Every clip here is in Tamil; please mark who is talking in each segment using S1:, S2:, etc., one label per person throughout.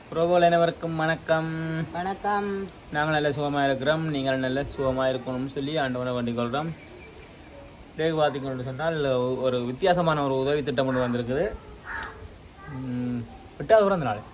S1: புரோகோல் அனைவருக்கும் வணக்கம்
S2: வணக்கம்
S1: நாங்கள் நல்ல சுகமாக இருக்கிறோம் நீங்கள் நல்ல சுகமாக இருக்கணும்னு சொல்லி ஆண்டவனை வேண்டிக் கொள்கிறோம் தேக பார்த்தீங்கன்னு சொன்னால் ஒரு வித்தியாசமான ஒரு உதவி திட்டம் ஒன்று வந்திருக்குது ம், எட்டாவது பிறந்த நாள்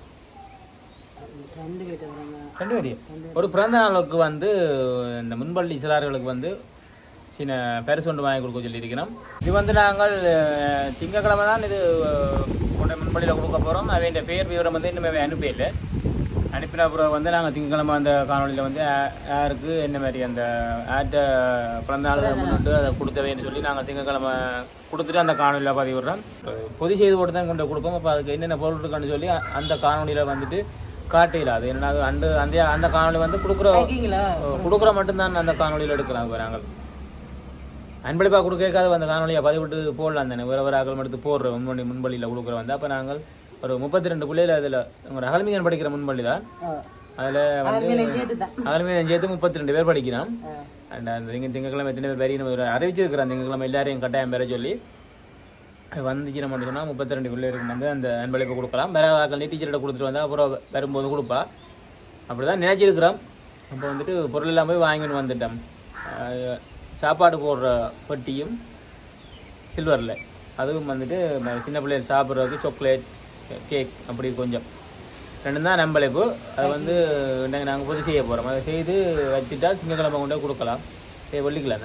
S2: ரெண்டு பேர்ட்டு வராங்க
S1: ரெண்டு பேரையும் ஒரு பிறந்த நாளுக்கு வந்து இந்த முன்பள்ளி சிறார்களுக்கு வந்து சின்ன பரிசு ஒன்று வாங்கி கொடுக்க சொல்லியிருக்கிறோம் இது வந்து நாங்கள் அஹ், திங்கட்கிழமை தான் இது அஹ், கொண்டு முன்பள்ளியில் கொடுக்க போகிறோம் அவன் பேர் விவரம் வந்து இன்னுமே அனுப்பியில்லை அனுப்பின அப்புறம் வந்து நாங்கள் திங்கட்கிழமை அந்த காணொலியில் வந்து யா- யாருக்கு என்ன மாதிரி அந்த ஆட்ட பிறந்த நாள் முன்னிட்டு அதை கொடுத்தவேன்னு சொல்லி நாங்கள் திங்கட்கிழமை கொடுத்துட்டு அந்த காணொலியில் பதிவு விடுறோம் பொதி செய்து போட்டு தான் கொண்டு கொடுப்போம் அப்போ அதுக்கு என்னென்ன பொருள் இருக்குன்னு சொல்லி அ- அந்த காணொலியில் வந்துட்டு காட்டையில் அது என்னன்னா அது அந்த அந்த அந்த காணொலி வந்து கொடுக்குற
S2: இருக்கீங்களா
S1: கொடுக்குற மட்டும்தான் அந்த காணொலியில் எடுக்கிறோம் இப்போ நாங்கள் அன்பளிப்பாக கொடுக்காத அந்த காணொலியை பதிவிட்டு போடலாம் தானே வேறு வேறு அகலம் எடுத்து போடுறோம் முன்பள்ளி முன்பள்ளியில் கொடுக்குற வந்து அப்போ நாங்கள் ஒரு முப்பத்தி ரெண்டு பிள்ளைகள் அதில் உங்களோட அகல்மிகன் படிக்கிற முன்பள்ளி தான் அதில் வந்து
S2: சேர்த்து தான்
S1: அகல்மிகன் சேர்த்து முப்பத்தி ரெண்டு பேர் படிக்கிறோம் அண்ட் அந்த திங்க திங்கக்கிழமை எத்தனை பேர் பெரிய ஒரு அறிவிச்சிருக்கிறோம் திங்கக்கிழமை எல்லாரையும் கட்டாயம் பெற சொல்லி வந்துச்சு நம்ம சொன்னால் முப்பத்தி ரெண்டு பிள்ளைகளுக்கு வந்து அந்த அன்பளிப்பு கொடுக்கலாம் வேற வாக்கள் டீச்சர்கிட்ட கொடுத்துட்டு வந்தால் அப்புறம் வரும்போது கொடுப்பா அப்படி தான் நினைச்சிருக்கிறோம் அப்போ வந்துட்டு பொருள் எல்லாம் போய் வாங்கிட்டு வந்துட்டோம் அஹ் சாப்பாடு போடுற பெட்டியும் சில்வரில் அதுவும் வந்துட்டு ம- சின்ன பிள்ளைகள் சாப்பிட்றதுக்கு சாக்லேட் கேக் அப்படி கொஞ்சம் ரெண்டும் தான் நம்பளைப்பு அது வந்து நாங்கள் பொது செய்ய போகிறோம் அதை செய்து வச்சுட்டா திங்கக்கிழமை கொண்டு போய் கொடுக்கலாம் சரி வெள்ளிக்கிழமை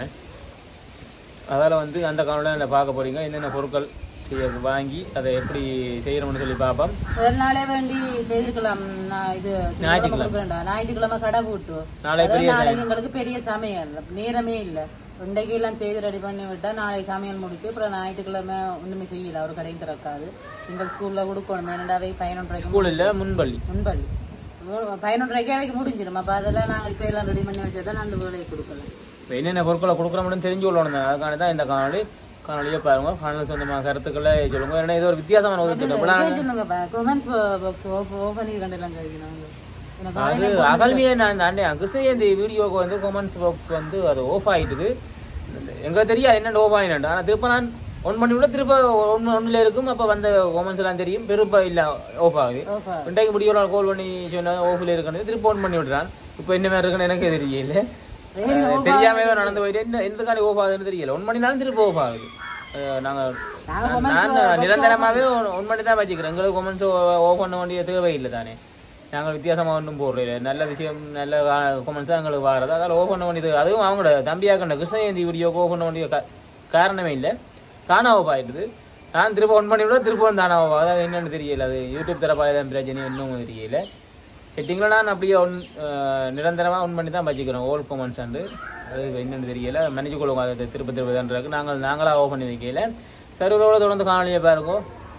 S1: அதால் வந்து அந்த காணொலியில் என்ன பார்க்க போகிறீங்க என்னென்ன பொருட்கள் செய்ய வாங்கி அதை எப்படி செய்யணும்னு சொல்லி பார்ப்போம்
S2: முதல் நாளே வேண்டி செய்திருக்கலாம் நான் இது
S1: ஞாயிற்றுக்கிழமை.
S2: கொடுக்கறேன்டா. ஞாயிற்றுக்கிழமை கடை போட்டு
S1: நாளை
S2: அதாவது
S1: பெரிய
S2: நாளைக்கு எங்களுக்கு பெரிய சமையல் நேரமே இல்ல இன்றைக்கு எல்லாம் செய்து ரெடி பண்ணி விட்டா நாளை சமையல் முடிச்சு அப்புறம் ஞாயிற்றுக்கிழமை ஒண்ணுமே செய்யல ஒரு கடையும் திறக்காது எங்கள் ஸ்கூல்ல கொடுக்கணும் ஏனண்டாவே பதினொன்றரைக்கு
S1: ஸ்கூலில் முன்பள்ளி
S2: முன்பள்ளி மூ- பதினொன்றரைக்கே அவைக்கு முடிஞ்சிடும் அப்ப அதெல்லாம் நாங்கள் இப்ப எல்லாம் ரெடி பண்ணி வச்சதான் அந்த வேலையை கொடுக்கலாம்
S1: இப்போ என்னென்ன பொருட்களை கொடுக்குறோம்னு தெரிஞ்சு கொள்ளணும் தான் அதுக்கான தான் இந்த காணொலி காணொலியை பாருங்க காணொலி சொந்தமாக கருத்துக்களை சொல்லுங்க ஏன்னா இது ஒரு வித்தியாசமான ஒரு திட்டம் இப்ப நான்
S2: சொல்லுங்க கொமெண்ட்ஸ் பாக்ஸ் ஓப்பன் பண்ணி கண்டெல்லாம் கேட்கணும் எனக்கு
S1: அது அகல்வியே நான் தாண்டி அகுசை இந்த வீடியோக்கு வந்து கமெண்ட்ஸ் பாக்ஸ் வந்து அது ஆஃப் ஆயிட்டுது எங்களுக்கு தெரியாது என்னென்ன ஆஃப் ஆகினு ஆனால் திருப்ப நான் ஒன் பண்ணி விட திருப்ப ஒன்று ஒன்றில் இருக்கும் அப்போ வந்த கமெண்ட்ஸ் எல்லாம் தெரியும் பெருப்ப இல்லை ஆஃப் ஆகுது
S2: ஓப்பா
S1: இன்றைக்கு முடிய ஒரு கால் பண்ணி சொன்னா ஆஃபில் இருக்குன்னு திருப்ப ஒன் பண்ணி விடுறான் இப்போ என்ன மாதிரி இருக்குன்னு எனக்கு தெரியல அஹ் தெரியாமவே நடந்து போயிட்டு என்ன எந்தக்காண்டி ஓஃப் ஆகுதுன்னு தெரியல ஒன் மணினாலும் திருப்ப ஓஃப் ஆகுது அஹ் நாங்க
S2: நாங்க
S1: நான் நான் நிரந்தரமாவே ஒன் மணி தான் வச்சுக்கிறேன் எங்களுக்கு கொமெண்ட்ஸ் ஓஃப் பண்ண வேண்டிய தேவையில்லை தானே நாங்கள் வித்தியாசமாக ஒன்றும் போடுறோம் நல்ல விஷயம் நல்ல கொமெண்ட்ஸ் தான் எங்களுக்கு வாரது அதால் ஓஃப் பண்ண வேண்டியது அதுவும் அவங்களோட தம்பியாக்கண்ட கிருஷ்ணஜெயந்தி வீடியோக்கு ஓஃப் பண்ண வேண்டிய கா- காரணமே இல்லை தானா ஓஃப் ஆயிடுது நான் திரும்ப ஒன் பண்ணி விட திரும்ப தானா ஓஃப் ஆகுது அது என்னன்னு தெரியல அது யூடியூப் தரப்பாக தான் பிரச்சனை இன்னும் தெரியல செட்டிங்கில் நான் அப்படியே ஒன் நிரந்தரமாக ஒன் பண்ணி தான் வச்சுக்கிறோம் ஓல்ட் கொமெண்ட்ஸ் அண்டு அது என்னன்னு தெரியல மன்னிச்சு கொள்ளுங்க அது திருப்ப திருப்ப தான் இருக்கு நாங்கள் நாங்களாக ஓப்பன் பண்ணி வைக்கல சர்வரோட தொடர்ந்து காணொலியை பாருங்க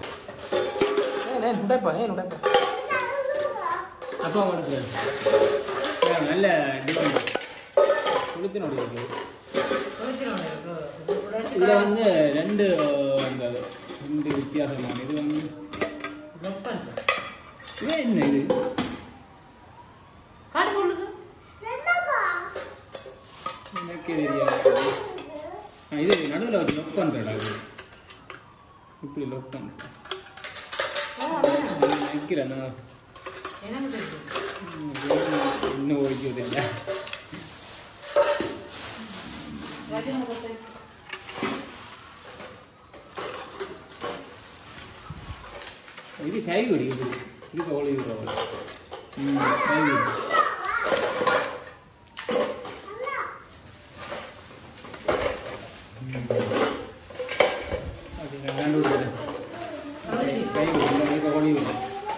S1: உடைப்பா ஏன் உடைப்பா அப்பா உனக்கு நல்ல குளித்தினுடைய இதில் வந்து ரெண்டு அந்த ரெண்டு வித்தியாசமான இது வந்து இது என்ன இது
S2: காட்டு கொள்ளுங்க
S1: எனக்கே தெரியாது ஆ, இது நடுவில் வச்சு லொக் பண்ணுறடா இது இப்படி லொக் பண்ணுறேன் நிற்கிறேன் நான்
S2: என்ன பண்ணுறது
S1: இன்னும் ஓடிக்கிறது இல்லை இது கைவிடி இது இது கவலை இது கவலை ம் கைவிடி அது நான் கண்டு விடுறேன் கைவிடி இது கவலை விடு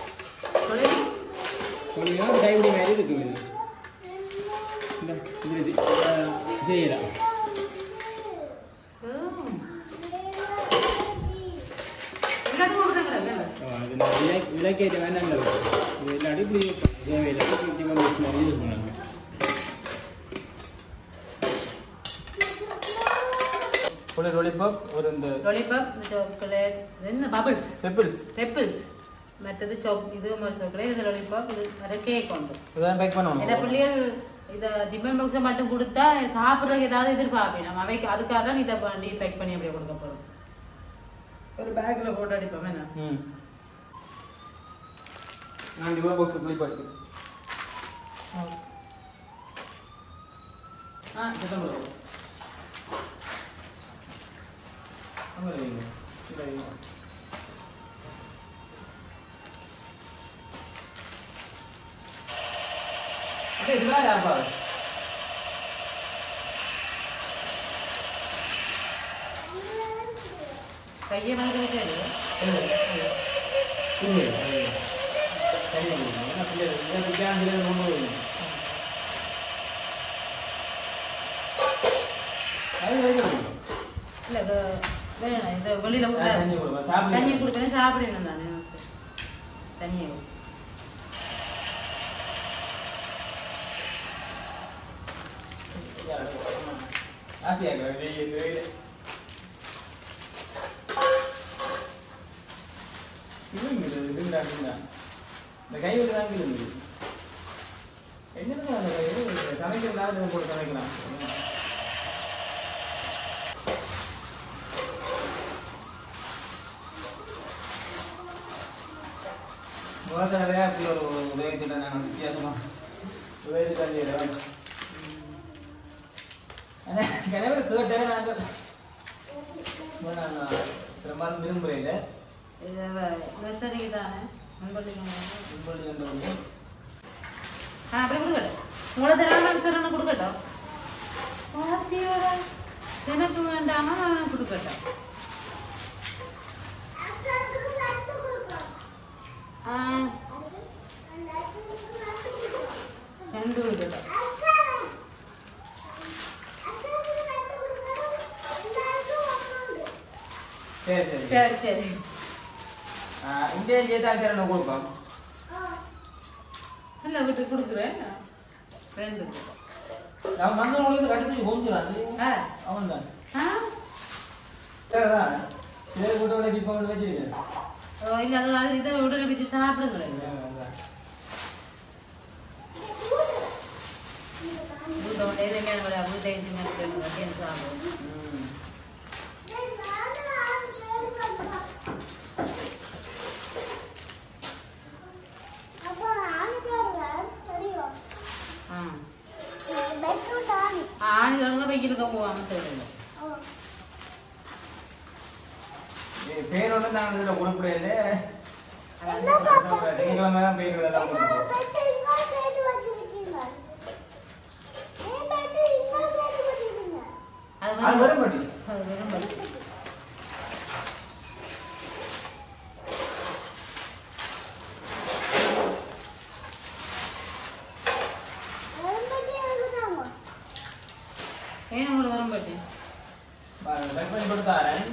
S1: கொஞ்சம் கைவிடி மாதிரி இருக்கும் இது இந்த இது இது ஆ, செய்யலாம் ஆ, அது நான் விலை விலைக்கேற்ற வேண்டாம் இது இல்லாட்டி இப்படி தேவையில்லை இப்படி கொண்டு வச்சு மாதிரி யூஸ் பண்ணாங்க ஒரு லொலிபாப் ஒரு இந்த
S2: லாலிபாப் சாக்லேட் என்ன பபிள்ஸ்
S1: பெப்பிள்ஸ்
S2: பெப்பிள்ஸ் மற்றது சாக் இது மாதிரி சாக்லேட் இது லாலிபாப் இது வேற கேக் உண்டு
S1: இதான் பேக்
S2: ஏன்னா
S1: பண்ணணும்
S2: பிள்ளைகள் இதை டிஃபன் பாக்ஸை மட்டும் கொடுத்தா சாப்பிட்றதுக்கு ஏதாவது எதிர்பார்ப்பேன் நம்ம அவைக்கு அதுக்காக தான் இதை பண்ணி பேக் பண்ணி அப்படியே கொடுக்க போகிறோம் ஒரு பேக்கில் போட்டு அடிப்போம் என்ன
S1: ம் நான் டிவா பாக்ஸ் போய் படிக்கிறேன் ஆ சத்தம் போடுங்க அங்கே வைங்க இங்கே வைங்க அப்படியே இதுதான் யார் பாரு
S2: கையை வந்து விட்டாரு இல்ல இது வேணாம் இந்த வெளியில விட்டாரு தண்ணியை கொடுக்கணும் சாப்பிடுங்க நான் தண்ணியை
S1: இந்த கை வந்து தான் இருக்குது என்னதுங்க அந்த கை சமைக்கிறதா போட்டு சமைக்கலாம் முதல்ல அப்படி ஒரு உதயத்தில் நான் வித்தியாசமா உதயத்தில் செய்கிறேன் ஆனால் கிணறு கேட்டேன் நாங்கள் நான் பெரும்பாலும் விரும்புகிறேன்
S2: இது விவசாயிக்கு தானே நண்பர்களுக்கு
S1: விரும்புகிறேன் என்ற
S2: ஆ அப்படி கொடுக்கட்டும் உங்களை தராமல் சரண கொடுக்கட்டும் பாத்தியோடா எனக்கு வேண்டாமா அவன் கொடுக்கட்டும் ஆ ரெண்டு கொடுக்கட்டும்
S1: சரி சரி
S2: சரி சரி
S1: இந்த சேர்த்து அக்கறை கொடுப்போம்
S2: இல்லை விட்டு கொடுக்குறேன் ரெண்டு
S1: அவன் மந்தன் உங்களுக்கு கண்டுபிடிச்சு கொஞ்சம்
S2: ஆ
S1: அவன் தான்
S2: ஆ
S1: சரிதான் சரி கூட்ட விட இப்போ கொண்டு வச்சிருக்கேன்
S2: ஓ இல்லை அது அது இதை உடனே வச்சு சாப்பிடுங்களேன் வீட்டை உடனே எதுவுமே விட வீட்டை எதுவுமே வச்சு சாப்பிடுவோம் ஆ ஆணி தொடங்க வெயிலுக்கு போவாங்க சொல்லுங்க
S1: பேர் ஒன்று நாங்கள் இதில் கொடுப்படையில திங்கக்கிழமை தான் பேர் எல்லாம் கொடுப்போம்
S2: அது
S1: அது
S2: வந்து
S1: வரும் மாட்டி
S2: அது வெறும் பஸ். ஏன் உங்களுக்கு வரும் பாட்டி
S1: கட் பண்ணி கொடுத்தாரன்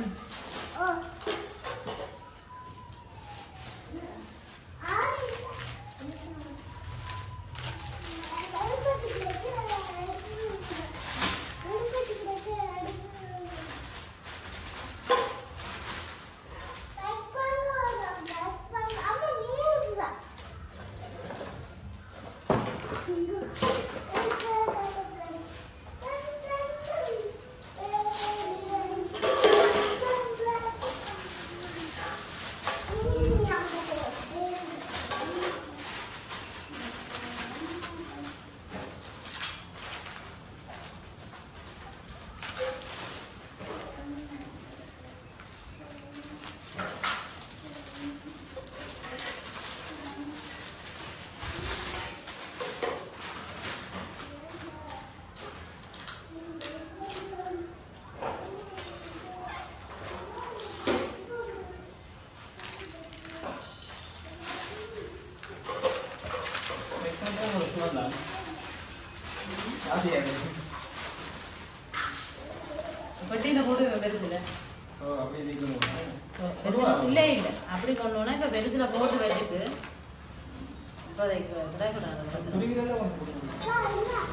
S2: பெட்டியில போட்டு பெருசுல
S1: ஓ அப்படியே நிற்கணும்
S2: இல்லை இல்லை அப்படி கொண்டு போனா இப்ப பெருசுல போட்டு வச்சுட்டு இப்போதைக்கு விடக்கூடாது
S1: குடிக்கிறதெல்லாம் கொஞ்சம் கொடுக்கணும்.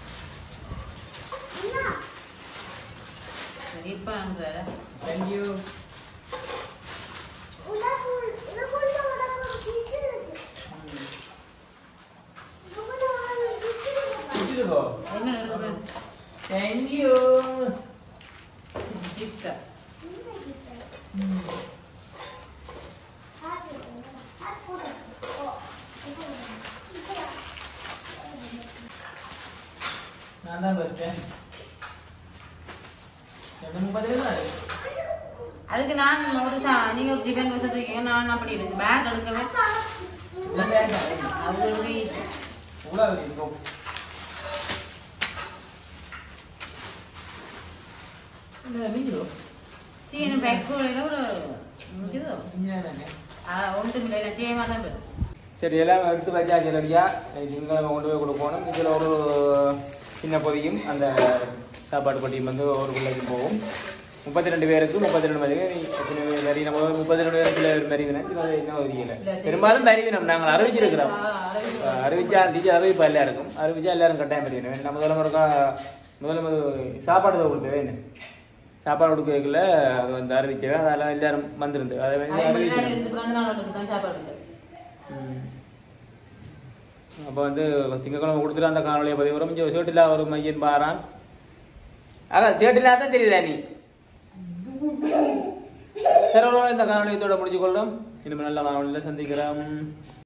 S2: இப்ப
S1: Thank you. குடிச்சிருக்கோ
S2: என்ன நடக்குது
S1: Thank you.
S2: கிஃப்டா
S1: நான் தான் வச்சேன் ரெண்டு முப்பது பேர் தான் இருக்கு.
S2: அதுக்கு நான் ஒரு சா நீங்க ஒரு டிஃபன் வசதி தூக்கிங்க நான் அப்படி இருக்கு பேக் எடுக்கவே
S1: இந்த bag தான்.
S2: அவங்களுக்கு
S1: இவ்வளவு இருக்கும். இந்த மிஞ்சிடும்.
S2: சீன பேக் கூட ஒரு இதுதோ
S1: மிஞ்சினா தானே.
S2: ஒன்று இல்லை சேமா தான் போயிடும்
S1: சரி எல்லாம் எடுத்து வச்சாச்சு ரெடியா திங்கக்கிழமை கொண்டு போய் கொடுக்கணும் இதில் ஒரு சின்ன பொதியும் அந்த சாப்பாடு பொட்டியும் வந்து ஒரு பிள்ளைக்கு போகும் முப்பத்தி ரெண்டு பேருக்கு முப்பத்தி ரெண்டு மதிக்கு நீ எத்தனை பேர் வரி நம்ம முப்பத்தி ரெண்டு பேருக்கு மறிவினம் இது இன்னும் தெரியல பெரும்பாலும் மறிவினம் நாங்கள் அறிவிச்சிருக்கிறோம் அஹ் அறிவிச்சா டீச்சர் அறிவிப்பா எல்லாருக்கும் அறிவிச்சா எல்லாரும் கட்டாயம் மறிவினம் நம்ம முதல்ல முறைக்கா முதல்ல முதல் சாப்பாடு தான் கொடுத்தவே என்ன சாப்பாடு கொடுக்கல அது வந்து அறிவிச்சவே அதெல்லாம் எல்லாரும் வந்திருந்து அதை வந்து அறிவிக்கணும்
S2: இருந்து பிறந்த நாள் ஒன்றுக்கு தான் சாப்பாடு வச்சேன்
S1: அப்போ வந்து திங்கக்கிழமை கொடுத்துட்டு அந்த காணொலியை பதிவு வரும் கொஞ்சம் சேட்டில் ஒரு மையன் பாரான் அதான் சேட்டிலா தான் தெரியுதா நீ சரி ஒரு இந்த காணொலியத்தோட முடிச்சு கொள்ளும் இனிமேல் நல்ல காணொலியில் சந்திக்கிறோம்